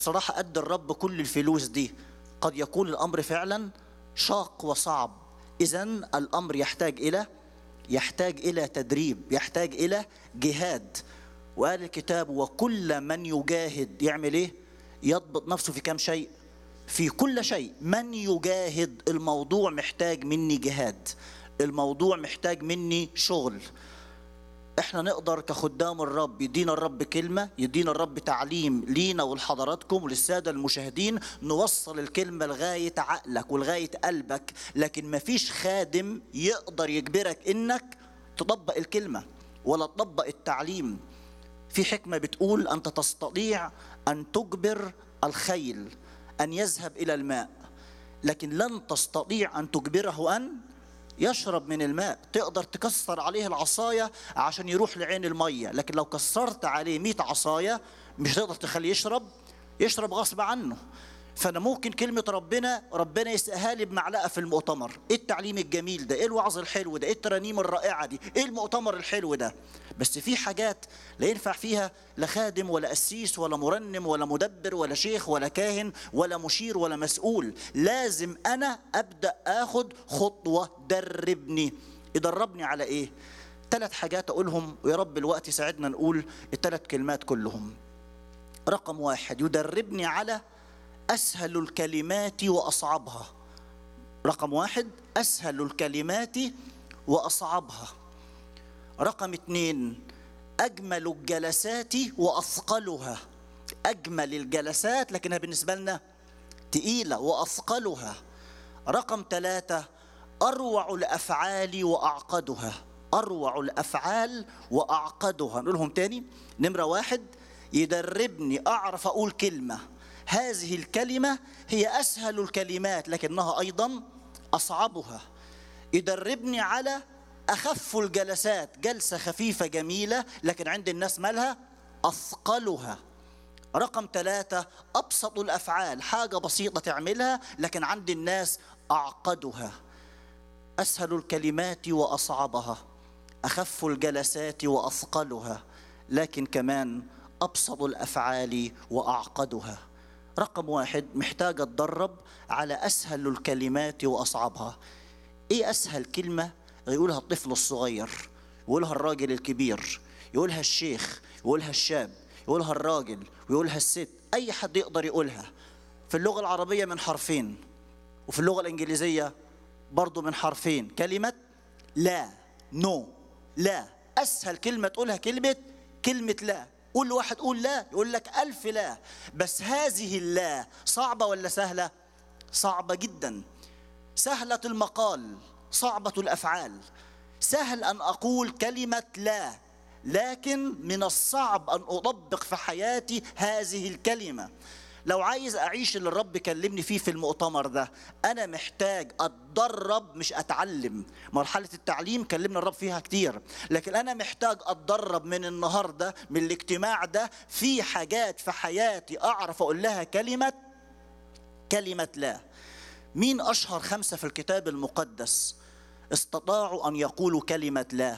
صراحة قد الرب كل الفلوس دي قد يكون الأمر فعلا شاق وصعب إذا الأمر يحتاج إلى يحتاج إلى تدريب يحتاج إلى جهاد وقال الكتاب وكل من يجاهد يعمل إيه يضبط نفسه في كم شيء في كل شيء من يجاهد الموضوع محتاج مني جهاد الموضوع محتاج مني شغل احنا نقدر كخدام الرب يدينا الرب كلمة يدينا الرب تعليم لينا ولحضراتكم وللسادة المشاهدين نوصل الكلمة لغاية عقلك ولغاية قلبك لكن مفيش خادم يقدر يجبرك انك تطبق الكلمة ولا تطبق التعليم في حكمة بتقول أنت تستطيع أن تجبر الخيل أن يذهب إلى الماء لكن لن تستطيع أن تجبره أن يشرب من الماء تقدر تكسر عليه العصاية عشان يروح لعين المية لكن لو كسرت عليه مئة عصاية مش تقدر تخليه يشرب يشرب غصب عنه فانا ممكن كلمه ربنا ربنا يسقيها لي بمعلقه في المؤتمر ايه التعليم الجميل ده ايه الوعظ الحلو ده ايه الترانيم الرائعه دي ايه المؤتمر الحلو ده بس في حاجات لا ينفع فيها لا خادم ولا قسيس ولا مرنم ولا مدبر ولا شيخ ولا كاهن ولا مشير ولا مسؤول لازم انا ابدا اخد خطوه دربني يدربني على ايه ثلاث حاجات اقولهم ويا رب الوقت يساعدنا نقول الثلاث كلمات كلهم رقم واحد يدربني على أسهل الكلمات وأصعبها رقم واحد أسهل الكلمات وأصعبها رقم اثنين أجمل الجلسات وأثقلها أجمل الجلسات لكنها بالنسبة لنا تقيلة وأثقلها رقم ثلاثة أروع الأفعال وأعقدها أروع الأفعال وأعقدها نقولهم تاني نمرة واحد يدربني أعرف أقول كلمة هذه الكلمة هي أسهل الكلمات لكنها أيضا أصعبها يدربني على أخف الجلسات جلسة خفيفة جميلة لكن عند الناس مالها أثقلها رقم ثلاثة أبسط الأفعال حاجة بسيطة تعملها لكن عند الناس أعقدها أسهل الكلمات وأصعبها أخف الجلسات وأثقلها لكن كمان أبسط الأفعال وأعقدها رقم واحد محتاج أتدرب على أسهل الكلمات وأصعبها إيه أسهل كلمة يقولها الطفل الصغير يقولها الراجل الكبير يقولها الشيخ يقولها الشاب يقولها الراجل ويقولها الست أي حد يقدر يقولها في اللغة العربية من حرفين وفي اللغة الإنجليزية برضو من حرفين كلمة لا نو لا أسهل كلمة تقولها كلمة كلمة لا قول لواحد قول لا يقول لك ألف لا بس هذه اللا صعبة ولا سهلة صعبة جدا سهلة المقال صعبة الأفعال سهل أن أقول كلمة لا لكن من الصعب أن أطبق في حياتي هذه الكلمة لو عايز أعيش اللي الرب كلمني فيه في المؤتمر ده أنا محتاج أتدرب مش أتعلم مرحلة التعليم كلمنا الرب فيها كتير لكن أنا محتاج أتدرب من النهاردة من الاجتماع ده في حاجات في حياتي أعرف أقول لها كلمة كلمة لا مين أشهر خمسة في الكتاب المقدس استطاعوا أن يقولوا كلمة لا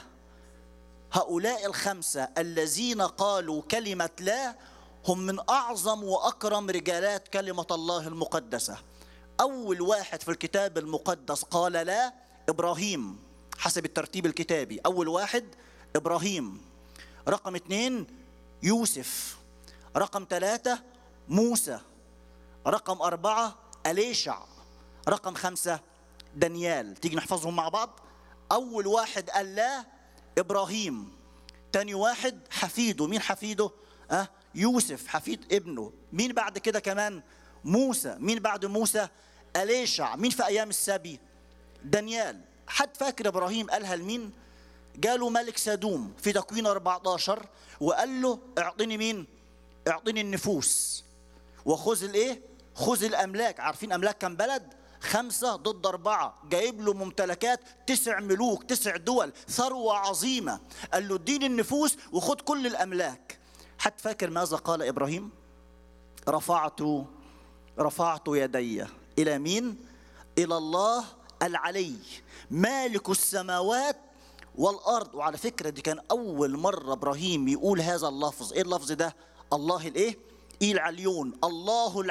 هؤلاء الخمسة الذين قالوا كلمة لا هم من أعظم وأكرم رجالات كلمة الله المقدسة أول واحد في الكتاب المقدس قال لا إبراهيم حسب الترتيب الكتابي أول واحد إبراهيم رقم اثنين يوسف رقم ثلاثة موسى رقم أربعة أليشع رقم خمسة دانيال تيجي نحفظهم مع بعض أول واحد قال لا إبراهيم تاني واحد حفيده مين حفيده أه يوسف حفيد ابنه مين بعد كده كمان موسى مين بعد موسى أليشع مين في أيام السبي دانيال حد فاكر إبراهيم قالها لمين جاله ملك سدوم في تكوين 14 وقال له اعطيني مين اعطيني النفوس وخذ الايه خذ الاملاك عارفين املاك كم بلد خمسة ضد أربعة جايب له ممتلكات تسع ملوك تسع دول ثروة عظيمة قال له اديني النفوس وخد كل الأملاك حد فاكر ماذا قال إبراهيم رفعت رفعت يدي إلى مين إلى الله العلي مالك السماوات والأرض وعلى فكرة دي كان أول مرة إبراهيم يقول هذا اللفظ إيه اللفظ ده الله الإيه إيل عليون الله